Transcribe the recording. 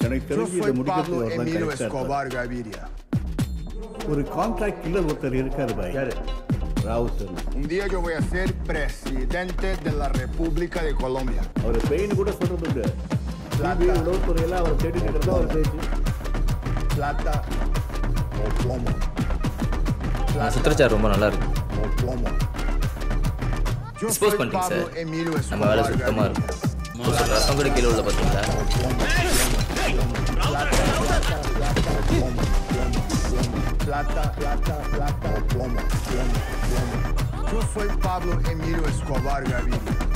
எனக்கு Yo தெரிஞ்சு இதை soy முடிக்கிறது Pablo அவர் தான் Emilio கரெக்டாக Escobar Gaviria. ஒரு கான்ட்ராக்ட் கில்லர் ஒருத்தர் இருக்காரு பாய் யாரு Rowther Un día yo voy a ser presidente de la República de Colombia. அவர் பெயின் கூட சொல்றது உண்டு Plata. சிபிஐ உளவுத்துறையில அவர் தேடிட்டு இருக்கிறதா அவர் பேச்சு Plata o plomo. சுத்திரச்சார் ரொம்ப நல்லா இருக்கு O plomo. Yo Expose soy பண்ணிட்டீங்க Pablo சார் Emilio நம்ம வேலை Escobar சுத்தமாக Gaviria. இருக்கும் ஒரு ரசம் கூட கீழே உள்ள பார்த்தீங்களா Plata, plata, plata o plomo, plomo, plomo. Yo soy Pablo Emilio Escobar Gaviria.